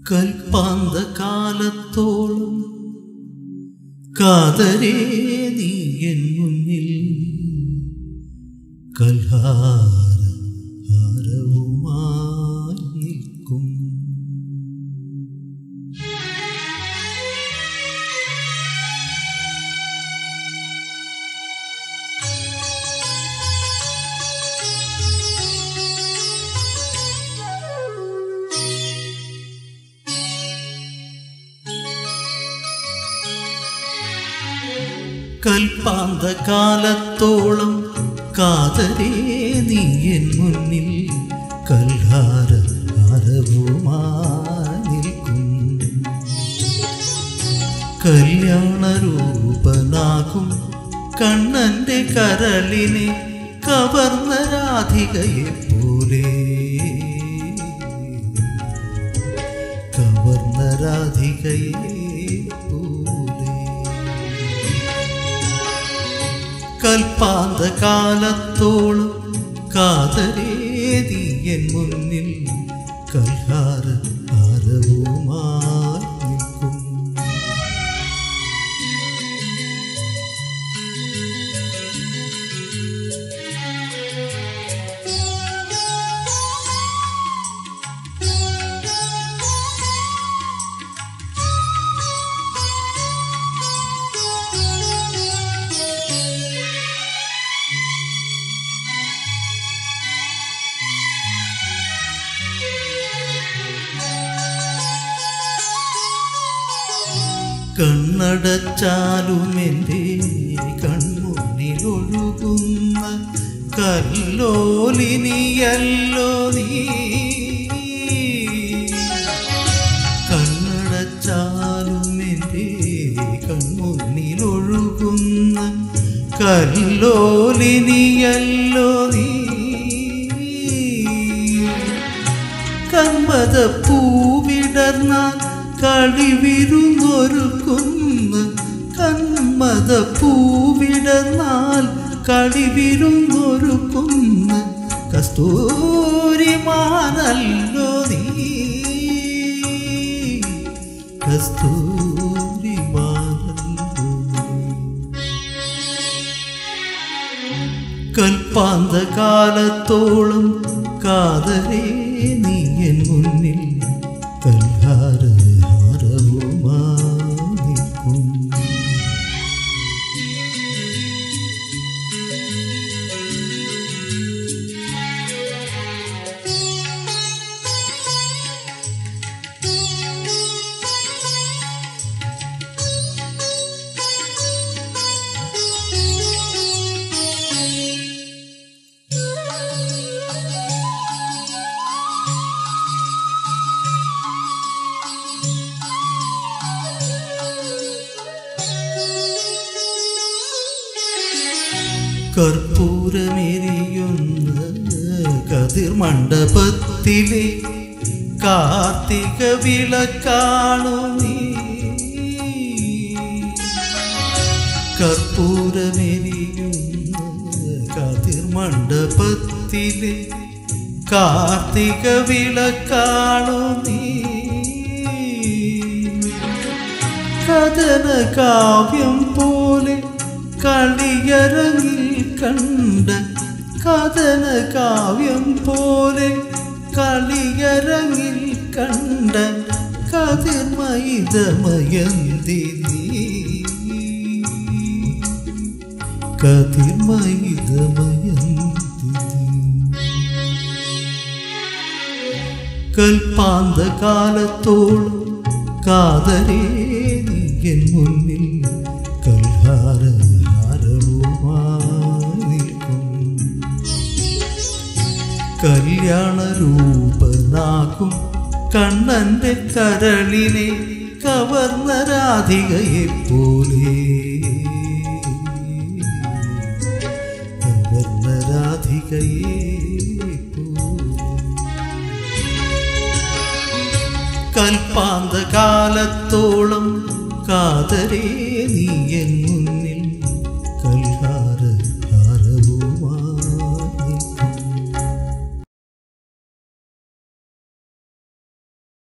കൽപ്പാന്ത കാലത്തോളം കാതരേ നീ എൻ മുന്നിൽ കൽഹാര ഹാരവുമായി നിൽക്കും കൽപ്പാന്ത കാലത്തോളം കാതരേ നീ എൻ മുന്നിൽ കൽഹാര ഹാരവുമായി നിൽക്കും കല്യാണരൂപനാകും കണ്ണന്റെ കരളിനെ കവർന്ന രാധികയെ പോലെ കവർന്ന രാധികയെ പോലെ കൽപ്പാന്ത കാലത്തോളം കാതരേതി എൻ മുന്നിൽ കൽഹാര ആരവുമായി നിൽക്കും കണ്ണടച്ചാലും എൻ്റെ കൺമുന്നിലൊഴുകുന്ന കല്ലോലിനിയല്ലോ നീ കണ്ണടച്ചാലും എൻ്റെ കൺമുന്നിലൊഴുകുന്ന കല്ലോലിനിയല്ലോ നീ കന്മത പൂവിടർന്നാൽ കളിവിരുന്നൊരുക്കുന്ന കന്മത പൂവിടർന്നാൽ കളിവിരുന്നൊരുക്കുന്ന കസ്തൂരിമാനല്ലോ നീ കസ്തൂരിമാനല്ലോ നീ കൽപ്പാന്ത കാലത്തോളം കാതരേ നീ എൻ മുന്നിൽ കൽഹാര ഹാരവുമായി നിൽക്കും കർപ്പൂരമെരിയുന്ന കതിർ മണ്ഡപത്തിലെ കാർത്തിക വിളക്കാണു നീ കർപ്പൂരമെരിയുന്ന കതിർ മണ്ഡപത്തിലെ കാർത്തിക വിളക്കാണു നീ കഥന കാവ്യം പോലെ കളിയരങ്ങിൽ കണ്ട കഥന കാവ്യം പോലെ കളിയരങ്ങിൽ കണ്ട കതിർമയിതമയന്തി നീ കതിർമയിതമയന്തി കൽപ്പാന്ത കാലത്തോളം കാതരേ നീ എൻ മുന്നിൽ കൽഹാര ഹാരവുമായി നിൽക്കും കല്യാണരൂപനാകും കണ്ണന്റെ കരളിനെ കവർന്ന രാധികയെ പോലെ കവർന്ന രാധികയെ പോലെ കൽപ്പാന്ത കാലത്തോളം കാതരേ നീ